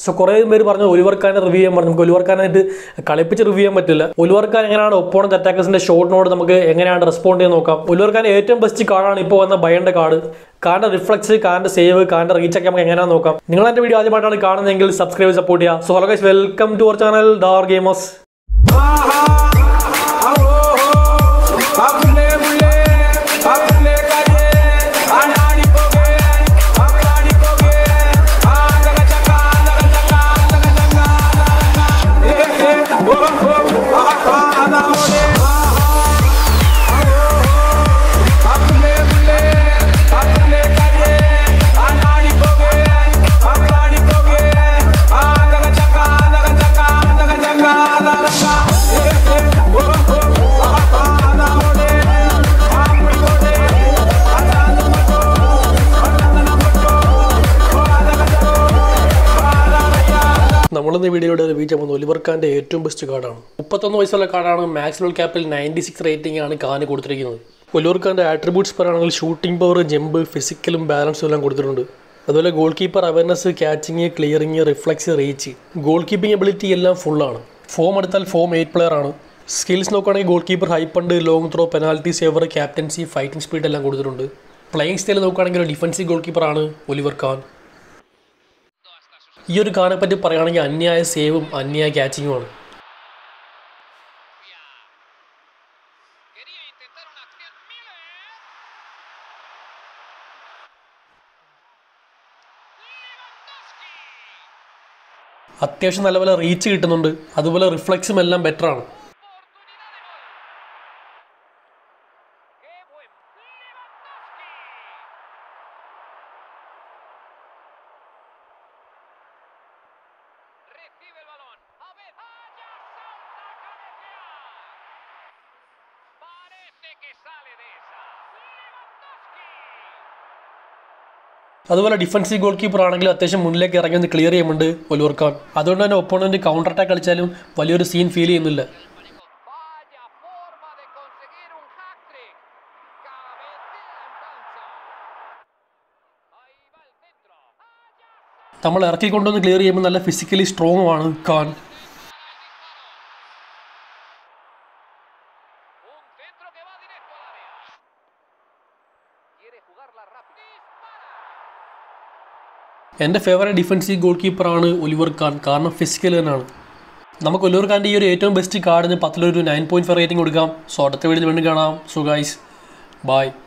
So കുറേ പേര് പറഞ്ഞു ഒലിവർ ഖാനെ റിവ്യൂ ചെയ്യാൻ പറഞ്ഞു നമുക്ക് ഒലിവർ ഖാനായിട്ട് കളിപ്പിച്ച് റിവ്യൂ ചെയ്യാൻ പറ്റില്ല ഒലിവർ ഖാൻ എങ്ങനെയാണ് ഒപ്പോണന്റ് അറ്റാക്കേഴ്സിന്റെ ഷോട്ടിനോട് നമുക്ക് എങ്ങനെയാണ് റെസ്പോണ്ട് ചെയ്യാൻ നോക്കാം ഒലിവർ ഖാൻ ഏറ്റവും ബെസ്റ്റ് കാർഡാണ് ഇപ്പോൾ വന്ന ബയന്റെ കാർഡ് കാറിന്റെ റിഫ്ലക്സ് കാറിന്റെ സേവ് കാറിന്റെ റീച്ച് ഒക്കെ നമുക്ക് എങ്ങനെയാണെന്ന് നോക്കാം നിങ്ങൾ എന്റെ വീഡിയോ ആദ്യമായിട്ടാണ് കാണുന്നതെങ്കിൽ സബ്സ്ക്രൈബ് സപ്പോർട്ട് ചെയ്യുക so hello guys welcome to our channel ഡാർ gamers Apule mule, apule kaje, anani koge, anani koge, anaga chaka, anaga chaka, anaga chaka, anaga chaka. Eh eh, oh oh, ah ah, ana mole. Apule mule, apule kaje, anani koge, anani koge, anaga chaka, anaga chaka, anaga chaka, anaga chaka. Eh eh, oh oh, ah ah, ana mole. Amri mole, anani mole, anani mole, anaga chaka, anaga chaka. നമ്മളിന്ന് വീഡിയോയുടെ review ചെയ്യാൻ പോകുന്നത് Oliver ഖാന്റെ ഏറ്റവും best കാർഡാണ് മുപ്പത്തൊന്ന് വയസ്സുള്ള കാർഡാണ് മാക്സിമൽ ക്യാപ്പിൽ നയൻറ്റി സിക്സ് റേറ്റിംഗ് ആണ് ഖാന് കൊടുത്തിരിക്കുന്നത് ഒലിവർ ഖാന്റെ ആട്രിബ്യൂട്ട്സ് പറയുകയാണെങ്കിൽ ഷൂട്ടിംഗ് പവർ ജമ്പ് ഫിസിക്കലും ബാലൻസും എല്ലാം കൊടുത്തിട്ടുണ്ട് അതുപോലെ goal keeper awareness catching clearing reflux reach goal keeping ability എല്ലാം ഫുള്ളാണ് ഫോം എടുത്താൽ ഫോം എയ്റ്റ് പ്ലെയർ ആണ് സ്കിൽസ് നോക്കുകയാണെങ്കിൽ goal keeper ഹൈപ്പണ്ട് long throw penalty saver captaincy fighting speed എല്ലാം കൊടുത്തിട്ടുണ്ട് പ്ലേയിങ് സ്റ്റൈൽ നോക്കുകയാണെങ്കിൽ ഡിഫൻസീവ് ഗോൾ കീപ്പറാണ് ഒലിവർ ഖാൻ ഈ ഒരു കാറിനെ പറ്റി പറയുകയാണെങ്കിൽ അന്യായ സേവും അന്യായ ക്യാച്ചിങ്ങുമാണ് Quería intentar una acción Miller. Lewandowski. അത്യാവശ്യം നല്ലപോലെ റീച്ച് കിട്ടുന്നുണ്ട് അതുപോലെ റിഫ്ലക്സും എല്ലാം ബെറ്റർ ആണ് Oportunidad de gol. ¡Qué buen Lewandowski! Recibe el balón. A ver, allá salta a cabecear. Parece que sale de esa. Lewandowski. അതുപോലെ ഡിഫൻസീവ് ഗോൾ കീപ്പർ ആണെങ്കിൽ അത്യാവശ്യം മുന്നിലേക്ക് ഇറങ്ങി ഒന്ന് ക്ലിയർ ചെയ്യുന്നുണ്ട് ഒലിവർ ഖാൻ അതുകൊണ്ട് തന്നെ ഒപ്പോണന്റ് കൗണ്ടർ അറ്റാക്ക് കളിച്ചാലും വലിയൊരു സീൻ ഫീൽ ചെയ്യുന്നില്ല Vaya forma de conseguir un hat-trick. Cabecea en panza. Ahí va el centro. Allá നമ്മൾ ഇറക്കി കൊണ്ടുവന്ന് ക്ലിയർ ചെയ്യുമ്പോൾ നല്ല ഫിസിക്കലി സ്ട്രോങ് ആണ് Kahn Un centro que va directo al área. Quiere jugarla rápido. Dispara. എൻ്റെ favourite defensive ഗോൾ കീപ്പറാണ് Oliver Kahn കാരണം ഫിസിക്കൽ തന്നെയാണ് നമുക്ക് ഒലിവർ ഖാൻ്റെ ഈ ഒരു ഏറ്റവും ബെസ്റ്റ് കാർഡിന് പത്തിലൊരു നയൻ പോയിൻറ്റ് ഫൈവ് റേറ്റിംഗ് കൊടുക്കാം സോ അടുത്ത വീഡിയോയിൽ വീണ്ടും കാണാം സോ ഗൈസ് ബൈ